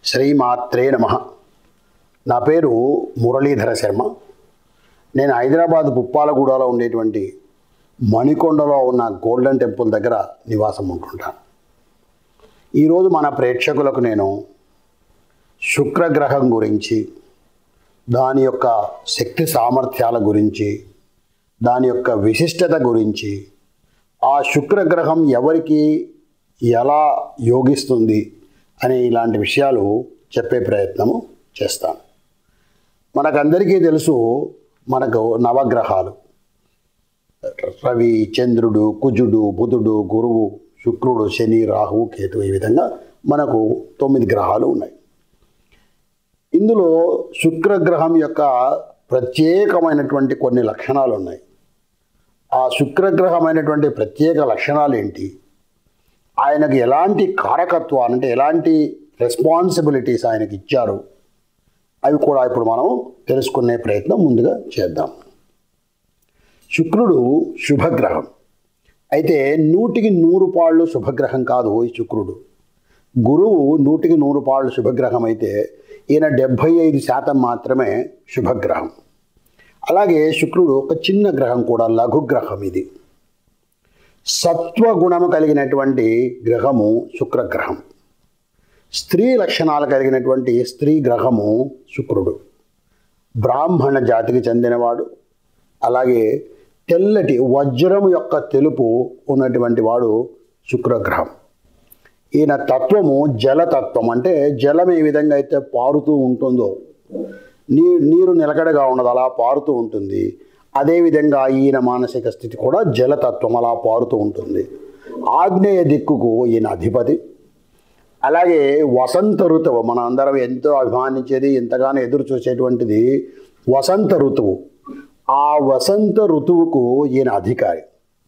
శ్రీమాత్రే నమ నా పేరు మురళీధర శర్మ నేను హైదరాబాద్ పుప్పాలగూడలో ఉండేటువంటి మణికొండలో ఉన్న గోల్డెన్ టెంపుల్ దగ్గర నివాసం ఉంటుంటాను ఈరోజు మన ప్రేక్షకులకు నేను శుక్రగ్రహం గురించి దాని యొక్క శక్తి సామర్థ్యాల గురించి దాని యొక్క విశిష్టత గురించి ఆ శుక్రగ్రహం ఎవరికి ఎలా యోగిస్తుంది అనే ఇలాంటి విషయాలు చెప్పే ప్రయత్నము చేస్తాను మనకందరికీ తెలుసు మనకు నవగ్రహాలు రవి చంద్రుడు కుజుడు బుధుడు గురువు శుక్రుడు శని రాహు కేతు ఈ విధంగా మనకు తొమ్మిది గ్రహాలు ఉన్నాయి ఇందులో శుక్రగ్రహం యొక్క ప్రత్యేకమైనటువంటి కొన్ని లక్షణాలు ఉన్నాయి ఆ శుక్రగ్రహమైనటువంటి ప్రత్యేక లక్షణాలు ఏంటి ఆయనకు ఎలాంటి కారకత్వాలు అంటే ఎలాంటి రెస్పాన్సిబిలిటీస్ ఆయనకి ఇచ్చారు అవి కూడా ఇప్పుడు మనం తెలుసుకునే ప్రయత్నం ముందుగా చేద్దాం శుక్రుడు శుభగ్రహం అయితే నూటికి నూరు పాళ్ళు శుభగ్రహం కాదు ఈ శుక్రుడు గురువు నూటికి నూరు పాళ్ళు శుభగ్రహం అయితే ఈయన డెబ్భై ఐదు శాతం మాత్రమే శుభగ్రహం అలాగే శుక్రుడు ఒక చిన్న గ్రహం కూడా లఘుగ్రహం ఇది సత్వగుణము కలిగినటువంటి గ్రహము శుక్రగ్రహం స్త్రీ లక్షణాలు కలిగినటువంటి స్త్రీ గ్రహము శుక్రుడు బ్రాహ్మణ జాతికి చెందినవాడు అలాగే తెల్లటి వజ్రం యొక్క తెలుపు ఉన్నటువంటి వాడు శుక్రగ్రహం ఈయన తత్వము జలతత్వం అంటే జలం ఏ విధంగా అయితే పారుతూ ఉంటుందో నీ నీరు నిలకడగా ఉండదు అలా పారుతూ ఉంటుంది అదేవిధంగా ఈయన మానసిక స్థితి కూడా జలతత్వం అలా పారుతూ ఉంటుంది ఆగ్నేయ దిక్కుకు ఈయన అధిపతి అలాగే వసంత ఋతువు మన అందరం ఎంతో అభిమానించేది ఎంతగానో ఎదురు చూసేటువంటిది వసంత ఋతువు ఆ వసంత ఋతువుకు ఈయన అధికారి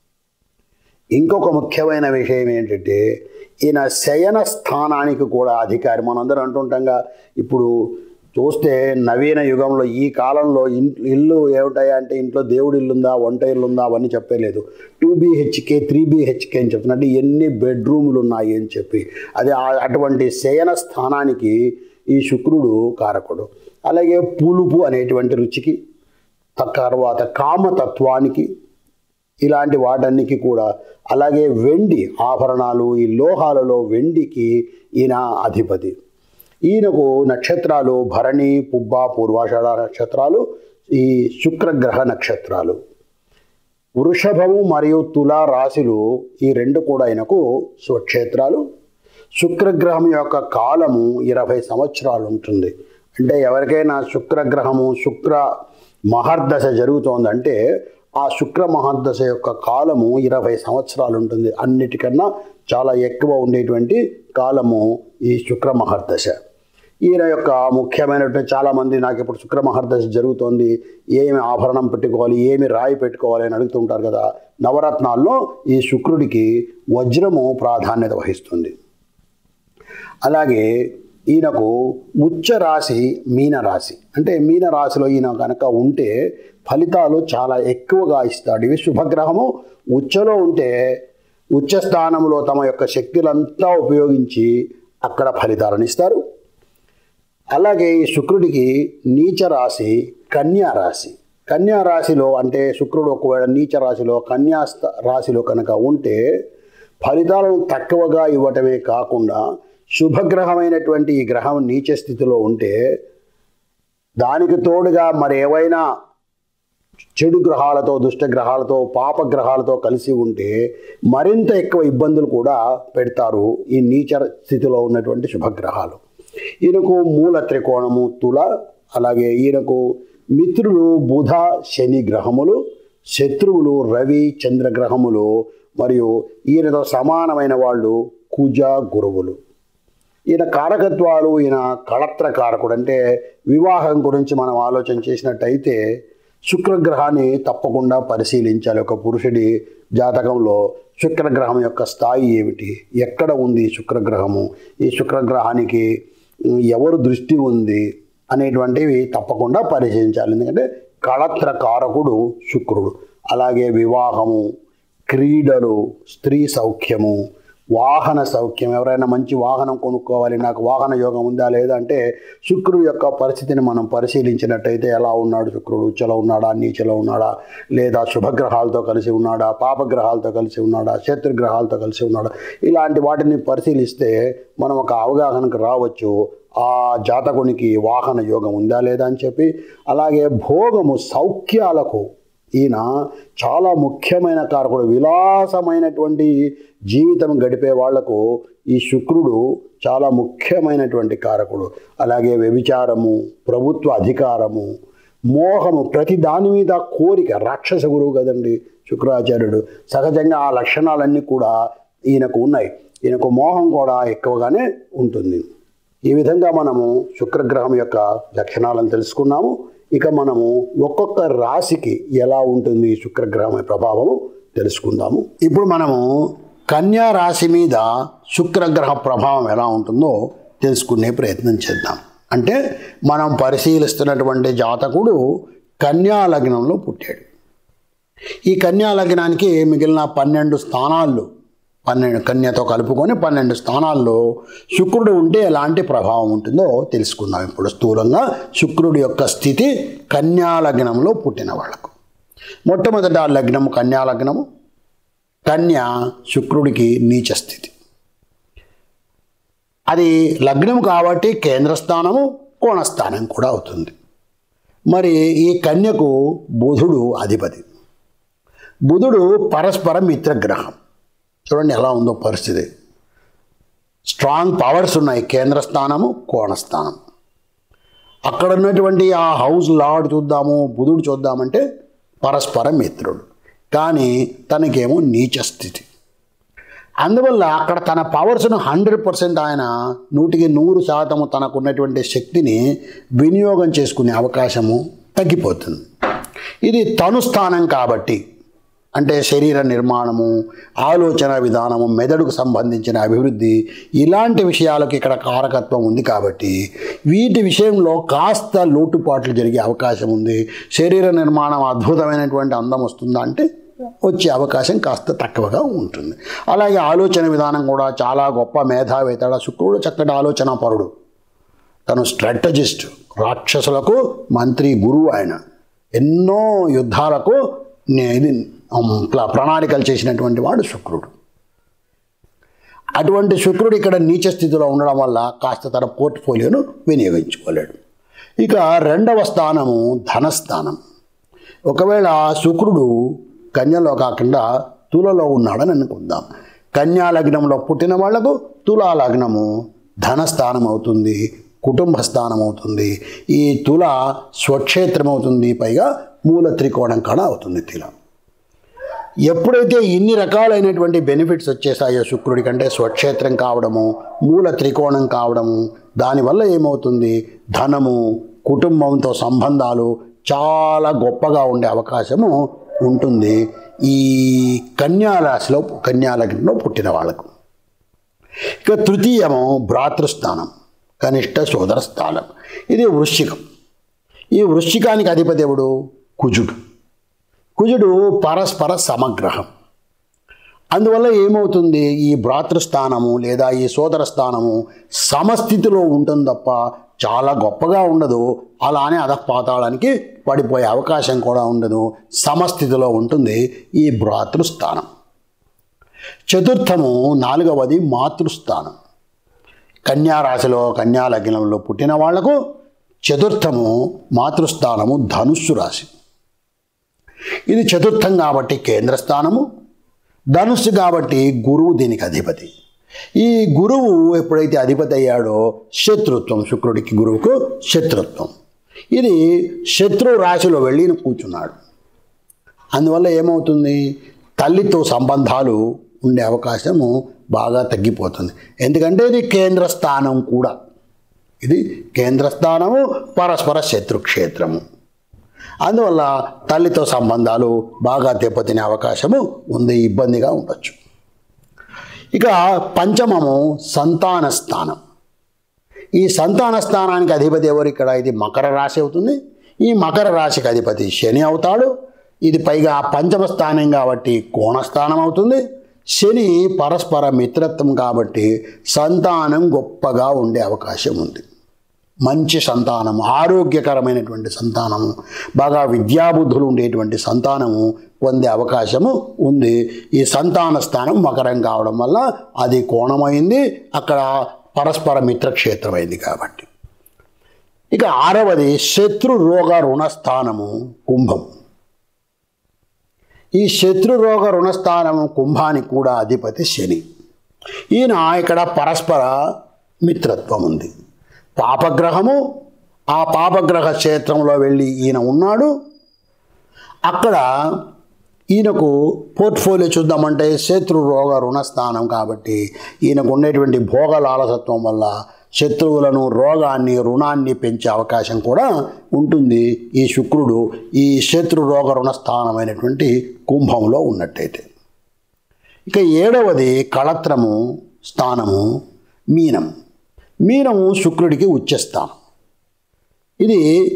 ఇంకొక ముఖ్యమైన విషయం ఏంటంటే ఈయన శయన స్థానానికి కూడా అధికారి మనందరం అంటుంటాంగా ఇప్పుడు చూస్తే నవీన యుగంలో ఈ కాలంలో ఇన్- ఇల్లు ఏమిటాయా అంటే ఇంట్లో దేవుడి ఇల్లు ఉందా వంట ఇల్లు ఉందా అవన్నీ చెప్పలేదు టూ బీహెచ్కే త్రీ బీహెచ్కే అని చెప్తున్నట్టు ఎన్ని బెడ్రూములు ఉన్నాయి అని చెప్పి అది ఆ- అటువంటి శయన స్థానానికి ఈ శుక్రుడు కారకుడు అలాగే పులుపు అనేటువంటి రుచికి తర్వాత కామతత్వానికి ఇలాంటి వాటన్నికి కూడా అలాగే వెండి ఆభరణాలు ఈ లోహాలలో వెండికి ఈయన అధిపతి ఈయనకు నక్షత్రాలు భరణి పుబ్బ పూర్వాషాఢ నక్షత్రాలు ఈ శుక్రగ్రహ నక్షత్రాలు వృషభము మరియు తుల రాశులు ఈ రెండు కూడా ఆయనకు స్వక్షేత్రాలు శుక్రగ్రహం యొక్క కాలము ఇరవై సంవత్సరాలు ఉంటుంది అంటే ఎవరికైనా శుక్రగ్రహము శుక్ర మహర్దశ జరుగుతోందంటే ఆ శుక్ర మహర్దశ యొక్క కాలము ఇరవై సంవత్సరాలు ఉంటుంది అన్నిటికన్నా చాలా ఎక్కువ ఉండేటువంటి కాలము ఈ శుక్ర మహర్దశ ఈయన యొక్క ముఖ్యమైనటువంటి చాలామంది నాకు ఇప్పుడు శుక్ర మహర్దశ జరుగుతోంది ఏమి ఆభరణం పెట్టుకోవాలి ఏమి రాయి పెట్టుకోవాలి అని అడుగుతుంటారు కదా నవరత్నాల్లో ఈ శుక్రుడికి వజ్రము ప్రాధాన్యత వహిస్తుంది అలాగే ఈయనకు ఉచ్చ రాశి మీన రాశి అంటే మీన రాశిలో ఈయన కనుక ఉంటే ఫలితాలు చాలా ఎక్కువగా ఇస్తాడు ఇవి శుభగ్రహము ఉచ్చలో ఉంటే ఉచ్చ స్థానంలో తమ యొక్క శక్తులంతా ఉపయోగించి అక్కడ ఫలితాలను ఇస్తారు అలాగే ఈ శుక్రుడికి నీచ రాశి కన్యా రాశి కన్యా రాశిలో అంటే శుక్రుడు ఒకవేళ నీచ రాశిలో కన్యా స్థ- రాశిలో కనుక ఉంటే ఫలితాలను తక్కువగా ఇవ్వటమే కాకుండా శుభగ్రహమైనటువంటి ఈ గ్రహం నీచ స్థితిలో ఉంటే దానికి తోడుగా మరి ఏవైనా చెడు గ్రహాలతో దుష్ట గ్రహాలతో పాప గ్రహాలతో కలిసి ఉంటే మరింత ఎక్కువ ఇబ్బందులు కూడా పెడతారు ఈ నీచ స్థితిలో ఉన్నటువంటి శుభగ్రహాలు ఈయనకు మూల త్రికోణము తుల అలాగే ఈయనకు మిత్రులు బుధ శని గ్రహములు శత్రువులు రవి చంద్రగ్రహములు మరియు ఈయనతో సమానమైన వాళ్ళు కుజ గురువులు ఈయన కారకత్వాలు ఈయన కళత్ర కారకుడు అంటే వివాహం గురించి మనం ఆలోచన చేసినట్టయితే శుక్రగ్రహాన్ని తప్పకుండా పరిశీలించాలి ఒక పురుషుడి జాతకంలో శుక్రగ్రహం యొక్క స్థాయి ఏమిటి ఎక్కడ ఉంది ఈ శుక్రగ్రహము ఈ శుక్రగ్రహానికి ఉమ్, ఎవరు దృష్టి ఉంది అనేటువంటివి తప్పకుండా పరిశీలించాలి ఎందుకంటే కళత్ర కారకుడు శుక్రుడు అలాగే వివాహము క్రీడలు స్త్రీ సౌఖ్యము వాహన సౌఖ్యం ఎవరైనా మంచి వాహనం కొనుక్కోవాలి నాకు వాహన యోగం ఉందా లేదా అంటే శుక్రుడు యొక్క పరిస్థితిని మనం పరిశీలించినట్టయితే ఎలా ఉన్నాడు శుక్రుడు ఉచ్చలో ఉన్నాడా నీచలో ఉన్నాడా లేదా శుభగ్రహాలతో కలిసి ఉన్నాడా పాపగ్రహాలతో కలిసి ఉన్నాడా శత్రుగ్రహాలతో కలిసి ఉన్నాడా ఇలాంటి వాటిని పరిశీలిస్తే మనం ఒక అవగాహనకు రావచ్చు ఆ జాతకునికి వాహన యోగం ఉందా లేదా అని చెప్పి అలాగే భోగము సౌఖ్యాలకు ఈయన చాలా ముఖ్యమైన కారకుడు విలాసమైనటువంటి జీవితం గడిపే వాళ్లకు ఈ శుక్రుడు చాలా ముఖ్యమైనటువంటి కారకుడు అలాగే వ్యభిచారము ప్రభుత్వ అధికారము మోహము ప్రతి దాని మీద కోరిక రాక్షస గురువు కదండి శుక్రాచార్యుడు సహజంగా ఆ లక్షణాలన్నీ కూడా ఈయనకు ఉన్నాయి ఈయనకు మోహం కూడా ఎక్కువగానే ఉంటుంది ఈ విధంగా మనము శుక్రగ్రహం యొక్క లక్షణాలను తెలుసుకున్నాము ఇక మనము ఒక్కొక్క రాశికి ఎలా ఉంటుంది ఈ శుక్రగ్రహం ప్రభావము తెలుసుకుందాము ఇప్పుడు మనము కన్యా రాశి మీద శుక్రగ్రహ ప్రభావం ఎలా ఉంటుందో తెలుసుకునే ప్రయత్నం చేద్దాం అంటే మనం పరిశీలిస్తున్నటువంటి జాతకుడు కన్యా లగ్నంలో పుట్టాడు ఈ కన్యా లగ్నానికి మిగిలిన పన్నెండు స్థానాల్లో పన్నెండు కన్యతో కలుపుకొని పన్నెండు స్థానాల్లో శుక్రుడు ఉంటే ఎలాంటి ప్రభావం ఉంటుందో తెలుసుకుందాం ఇప్పుడు స్థూలంగా శుక్రుడి యొక్క స్థితి కన్యా లగ్నంలో పుట్టిన వాళ్ళకు మొట్టమొదట లగ్నము కన్యా లగ్నము కన్య శుక్రుడికి నీచ స్థితి అది లగ్నం కాబట్టి కేంద్ర స్థానము కోణస్థానం కూడా అవుతుంది మరి ఈ కన్యకు బుధుడు అధిపతి బుధుడు పరస్పర మిత్రగ్రహం చూడండి ఎలా ఉందో పరిస్థితి స్ట్రాంగ్ పవర్స్ ఉన్నాయి కేంద్ర స్థానము కోణస్థానం అక్కడ ఉన్నటువంటి ఆ హౌస్ లార్డ్ చూద్దాము బుధుడు చూద్దామంటే పరస్పర మిత్రుడు కానీ తనకేమో నీచ స్థితి అందువల్ల అక్కడ తన పవర్స్ను హండ్రెడ్ పర్సెంట్ ఆయన నూటికి నూరు శాతము తనకున్నటువంటి శక్తిని వినియోగం చేసుకునే అవకాశము తగ్గిపోతుంది ఇది తను స్థానం కాబట్టి అంటే శరీర నిర్మాణము ఆలోచన విధానము మెదడుకు సంబంధించిన అభివృద్ధి ఇలాంటి విషయాలకు ఇక్కడ కారకత్వం ఉంది కాబట్టి వీటి విషయంలో కాస్త లోటుపాట్లు జరిగే అవకాశం ఉంది శరీర నిర్మాణం అద్భుతమైనటువంటి అందం వస్తుందా అంటే వచ్చే అవకాశం కాస్త తక్కువగా ఉంటుంది అలాగే ఆలోచన విధానం కూడా చాలా గొప్ప మేధావేతడ శుక్రుడు చక్కటి ఆలోచన పరుడు తను స్ట్రాటజిస్ట్ రాక్షసులకు మంత్రి గురువు ఆయన ఎన్నో యుద్ధాలకు నే- ఇది ఉమ్, ప్ల- ప్రణాళికలు చేసినటువంటి వాడు శుక్రుడు అటువంటి శుక్రుడు ఇక్కడ నీచ స్థితిలో ఉండడం వల్ల కాస్త తన పోర్ట్ఫోలియోను వినియోగించుకోలేడు ఇక రెండవ స్థానము ధనస్థానం ఒకవేళ శుక్రుడు కన్యలో కాకుండా తులలో ఉన్నాడని అనుకుందాం కన్యా లగ్నంలో పుట్టిన వాళ్లకు తులా లగ్నము ధనస్థానం అవుతుంది కుటుంబ స్థానం అవుతుంది ఈ తుల స్వక్షేత్రం అవుతుంది పైగా మూల త్రికోణం కాడ అవుతుంది తిల ఎప్పుడైతే ఇన్ని రకాలైనటువంటి బెనిఫిట్స్ వచ్చేసాయో శుక్రుడి కంటే స్వక్షేత్రం కావడము మూల త్రికోణం కావడము దానివల్ల ఏమవుతుంది ధనము కుటుంబంతో సంబంధాలు చాలా గొప్పగా ఉండే అవకాశము ఉంటుంది ఈ కన్యా రాశిలో కన్యా లగ్నంలో పుట్టిన వాళ్ళకు ఇక తృతీయము భ్రాతృస్థానం కనిష్ట సోదర స్థానం ఇది వృశ్చికం ఈ వృశ్చికానికి అధిపతి ఎవడు కుజుడు కుజుడు పరస్పర సమగ్రహం అందువల్ల ఏమవుతుంది ఈ భ్రాతృస్థానము లేదా ఈ సోదర స్థానము సమస్థితిలో ఉంటుంది తప్ప చాలా గొప్పగా ఉండదు అలానే అధపాతాళానికి పడిపోయే అవకాశం కూడా ఉండదు సమస్థితిలో ఉంటుంది ఈ భ్రాతృస్థానం చతుర్థము నాలుగవది మాతృస్థానం కన్యా రాశిలో కన్యా లగ్నంలో పుట్టిన వాళ్లకు చతుర్థము మాతృస్థానము ధనుస్సు రాశి ఇది చతుర్థం కాబట్టి కేంద్ర స్థానము ధనుస్సు కాబట్టి గురువు దీనికి అధిపతి ఈ గురువు ఎప్పుడైతే అధిపతి అయ్యాడో శత్రుత్వం శుక్రుడికి గురువుకు శత్రుత్వం ఇది శత్రు రాశిలో వెళ్ళి ఈయన కూర్చున్నాడు అందువల్ల ఏమవుతుంది తల్లితో సంబంధాలు ఉండే అవకాశము బాగా తగ్గిపోతుంది ఎందుకంటే ఇది కేంద్ర స్థానం కూడా ఇది కేంద్ర స్థానము పరస్పర శత్రుక్షేత్రము అందువల్ల తల్లితో సంబంధాలు బాగా దెబ్బతినే అవకాశము ఉంది ఇబ్బందిగా ఉండొచ్చు ఇక పంచమము సంతాన స్థానం ఈ సంతాన స్థానానికి అధిపతి ఎవరు ఇక్కడ ఇది మకర రాశి అవుతుంది ఈ మకర రాశికి అధిపతి శని అవుతాడు ఇది పైగా పంచమ స్థానం కాబట్టి కోణస్థానం అవుతుంది శని పరస్పర మిత్రత్వం కాబట్టి సంతానం గొప్పగా ఉండే అవకాశం ఉంది మంచి సంతానం ఆరోగ్యకరమైనటువంటి సంతానము బాగా విద్యాబుద్ధులు ఉండేటువంటి సంతానము పొందే అవకాశము ఉంది ఈ సంతాన స్థానం మకరం కావడం వల్ల అది కోణమైంది అక్కడ పరస్పర మిత్రక్షేత్రమైంది కాబట్టి ఇక ఆరవది శత్రు రోగ రుణస్థానము కుంభం ఈ శత్రు రోగ రుణస్థానము కుంభానికి కూడా అధిపతి శని ఈయన ఇక్కడ పరస్పర మిత్రత్వం ఉంది పాపగ్రహము ఆ పాపగ్రహ క్షేత్రంలో వెళ్ళి ఈయన ఉన్నాడు అక్కడ ఈయనకు పోర్ట్ఫోలియో చూద్దామంటే శత్రు రోగ రుణస్థానం కాబట్టి ఈయనకు ఉండేటువంటి భోగ లాలసత్వం వల్ల శత్రువులను రోగాన్ని రుణాన్ని పెంచే అవకాశం కూడా ఉంటుంది ఈ శుక్రుడు ఈ శత్రు రోగ రుణస్థానమైనటువంటి కుంభంలో ఉన్నట్టయితే ఇక ఏడవది కళత్రము స్థానము మీనం మీనము శుక్రుడికి ఉచ్చస్థానం ఇది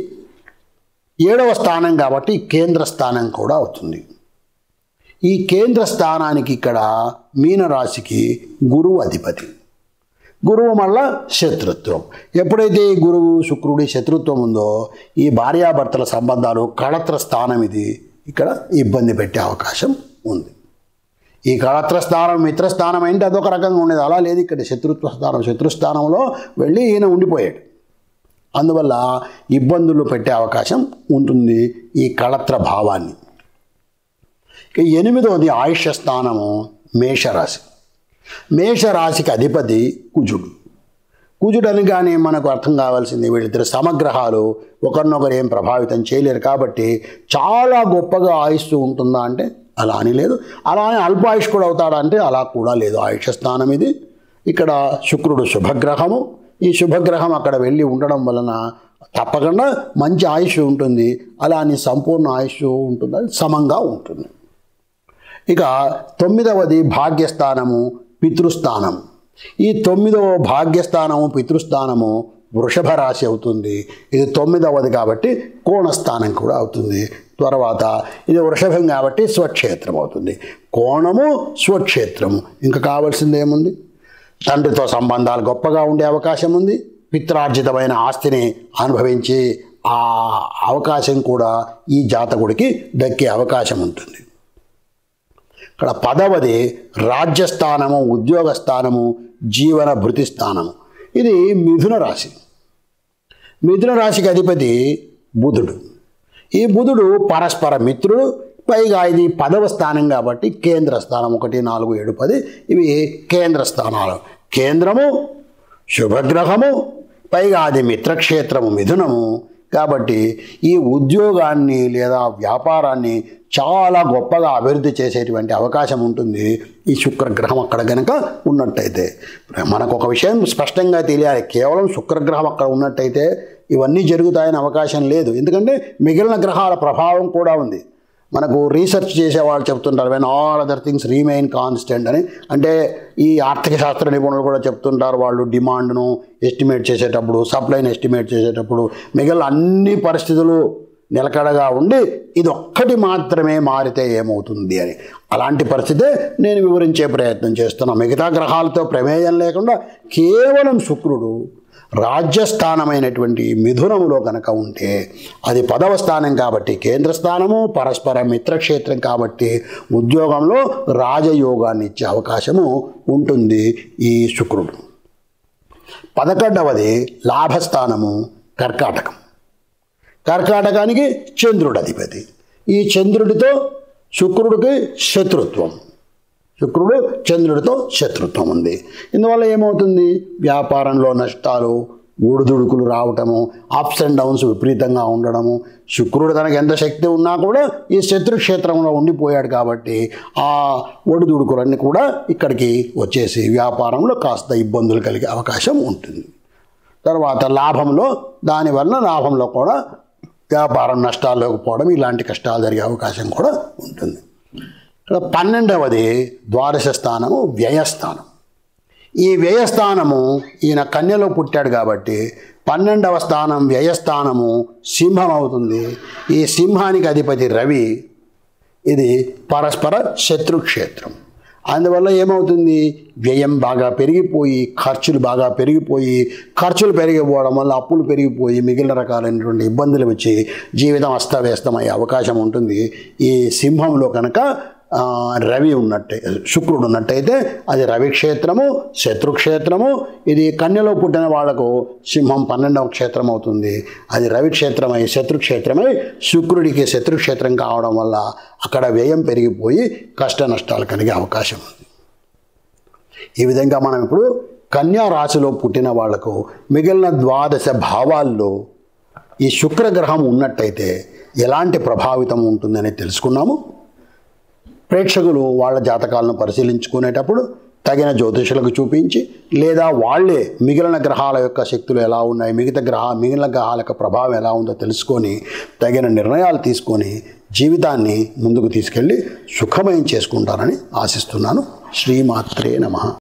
ఏడవ స్థానం కాబట్టి కేంద్ర స్థానం కూడా అవుతుంది ఈ కేంద్ర స్థానానికి ఇక్కడ మీనరాశికి గురువు అధిపతి గురువు మళ్ళా శత్రుత్వం ఎప్పుడైతే ఈ గురువు శుక్రుడి శత్రుత్వం ఉందో ఈ భార్యాభర్తల సంబంధాలు కళత్ర స్థానం ఇది ఇక్కడ ఇబ్బంది పెట్టే అవకాశం ఉంది ఈ కళత్ర స్థానం మిత్రస్థానం అంటే అదొక రకంగా ఉండేది అలా లేదు ఇక్కడ శత్రుత్వ స్థానం శత్రుస్థానంలో వెళ్ళి ఈయన ఉండిపోయాడు అందువల్ల ఇబ్బందులు పెట్టే అవకాశం ఉంటుంది ఈ కళత్ర భావాన్ని ఇక ఎనిమిదవది ఆయుష్య స్థానము మేషరాశి మేషరాశికి అధిపతి కుజుడు కుజుడు అనగానే మనకు అర్థం కావాల్సింది వీళ్ళిద్దరు సమగ్రహాలు ఒకరినొకరు ఏం ప్రభావితం చేయలేరు కాబట్టి చాలా గొప్పగా ఆయుష్ ఉంటుందా అంటే అలా అని లేదు అలా అని అల్పాయుష్ కూడా అవుతాడా అంటే అలా కూడా లేదు ఆయుష స్థానం ఇది ఇక్కడ శుక్రుడు శుభగ్రహము ఈ శుభగ్రహం అక్కడ వెళ్ళి ఉండడం వలన తప్పకుండా మంచి ఆయుష్ ఉంటుంది అలా అని సంపూర్ణ ఆయుష్ ఉంటుంది అది సమంగా ఉంటుంది ఇక తొమ్మిదవది భాగ్యస్థానము పితృస్థానం ఈ తొమ్మిదవ భాగ్యస్థానము పితృస్థానము వృషభ రాశి అవుతుంది ఇది తొమ్మిదవది కాబట్టి కోణస్థానం కూడా అవుతుంది తర్వాత ఇది వృషభం కాబట్టి స్వక్షేత్రం అవుతుంది కోణము స్వక్షేత్రము ఇంకా కావాల్సింది ఏముంది తండ్రితో సంబంధాలు గొప్పగా ఉండే అవకాశం ఉంది పిత్రార్జితమైన ఆస్తిని అనుభవించి ఆ అవకాశం కూడా ఈ జాతకుడికి దక్కే అవకాశం ఉంటుంది ఇక్కడ పదవది రాజ్యస్థానము ఉద్యోగ స్థానము జీవన భృతి స్థానము ఇది మిథున రాశి మిథున రాశికి అధిపతి బుధుడు ఈ బుధుడు పరస్పర మిత్రుడు పైగా ఇది పదవ స్థానం కాబట్టి కేంద్ర స్థానం ఒకటి నాలుగు ఏడు పది ఇవి కేంద్ర స్థానాలు కేంద్రము శుభగ్రహము పైగా అది మిత్రక్షేత్రము మిథునము కాబట్టి ఈ ఉద్యోగాన్ని లేదా వ్యాపారాన్ని చాలా గొప్పగా అభివృద్ధి చేసేటువంటి అవకాశం ఉంటుంది ఈ శుక్రగ్రహం అక్కడ గనక ఉన్నట్టయితే మనకు ఒక విషయం స్పష్టంగా తెలియాలి కేవలం శుక్రగ్రహం అక్కడ ఉన్నట్టయితే ఇవన్నీ జరుగుతాయని అవకాశం లేదు ఎందుకంటే మిగిలిన గ్రహాల ప్రభావం కూడా ఉంది మనకు రీసెర్చ్ చేసే వాళ్ళు చెప్తుంటారు when all other things remain constant అని అంటే ఈ ఆర్థిక శాస్త్ర నిపుణులు కూడా చెప్తుంటారు వాళ్ళు డిమాండ్ను ఎస్టిమేట్ చేసేటప్పుడు సప్లైని ఎస్టిమేట్ చేసేటప్పుడు మిగిలిన అన్ని పరిస్థితులు నిలకడగా ఉండి ఇది ఒక్కటి మాత్రమే మారితే ఏమవుతుంది అని అలాంటి పరిస్థితే నేను వివరించే ప్రయత్నం చేస్తున్నా మిగతా గ్రహాలతో ప్రమేయం లేకుండా కేవలం శుక్రుడు రాజ్యస్థానమైనటువంటి మిథునములో కనుక ఉంటే అది పదవ స్థానం కాబట్టి కేంద్ర స్థానము పరస్పర మిత్రక్షేత్రం కాబట్టి ఉద్యోగంలో రాజయోగాన్ని ఇచ్చే అవకాశము ఉంటుంది ఈ శుక్రుడు పదకొండవది లాభస్థానము కర్కాటకం కర్కాటకానికి చంద్రుడు అధిపతి ఈ చంద్రుడితో శుక్రుడికి శత్రుత్వం శుక్రుడు చంద్రుడితో శత్రుత్వం ఉంది ఇందువల్ల ఏమవుతుంది వ్యాపారంలో నష్టాలు ఊడుదుడుకులు రావటము అప్స్ అండ్ డౌన్స్ విపరీతంగా ఉండడము శుక్రుడు తనకు ఎంత శక్తి ఉన్నా కూడా ఈ శత్రుక్షేత్రంలో ఉండిపోయాడు కాబట్టి ఆ ఒడిదుడుకులన్నీ కూడా ఇక్కడికి వచ్చేసి వ్యాపారంలో కాస్త ఇబ్బందులు కలిగే అవకాశం ఉంటుంది తర్వాత లాభంలో దానివల్ల లాభంలో కూడా వ్యాపారం నష్టాల్లోకి పోవడం ఇలాంటి కష్టాలు జరిగే అవకాశం కూడా ఉంటుంది ఇక్కడ పన్నెండవది ద్వాదశ స్థానము వ్యయస్థానం ఈ వ్యయస్థానము ఈయన కన్యలో పుట్టాడు కాబట్టి పన్నెండవ స్థానం వ్యయస్థానము సింహం అవుతుంది ఈ సింహానికి అధిపతి రవి ఇది పరస్పర శత్రుక్షేత్రం అందువల్ల ఏమవుతుంది వ్యయం బాగా పెరిగిపోయి ఖర్చులు బాగా పెరిగిపోయి ఖర్చులు పెరిగిపోవడం వల్ల అప్పులు పెరిగిపోయి మిగిలిన రకాలైనటువంటి ఇబ్బందులు వచ్చి జీవితం అస్తవ్యస్తమయ్యే అవకాశం ఉంటుంది ఈ సింహంలో కనుక ఆ, రవి ఉన్నట్టే శుక్రుడు ఉన్నట్టయితే అది రవి క్షేత్రము శత్రుక్షేత్రము ఇది కన్యలో పుట్టిన వాళ్లకు సింహం పన్నెండవ క్షేత్రం అవుతుంది అది రవి క్షేత్రమై శత్రుక్షేత్రమై శుక్రుడికి శత్రుక్షేత్రం కావడం వల్ల అక్కడ వ్యయం పెరిగిపోయి కష్ట నష్టాలు కలిగే అవకాశం ఉంది ఈ విధంగా మనం ఇప్పుడు కన్యా రాశిలో పుట్టిన వాళ్లకు మిగిలిన ద్వాదశ భావాల్లో ఈ శుక్రగ్రహం ఉన్నట్టయితే ఎలాంటి ప్రభావితం ఉంటుందని తెలుసుకున్నాము ప్రేక్షకులు వాళ్ళ జాతకాలను పరిశీలించుకునేటప్పుడు తగిన జ్యోతిషులకు చూపించి లేదా వాళ్ళే మిగిలిన గ్రహాల యొక్క శక్తులు ఎలా ఉన్నాయి మిగతా గ్రహ మిగిలిన గ్రహాల యొక్క ప్రభావం ఎలా ఉందో తెలుసుకొని తగిన నిర్ణయాలు తీసుకొని జీవితాన్ని ముందుకు తీసుకెళ్ళి సుఖమయం చేసుకుంటారని ఆశిస్తున్నాను శ్రీమాత్రే నమః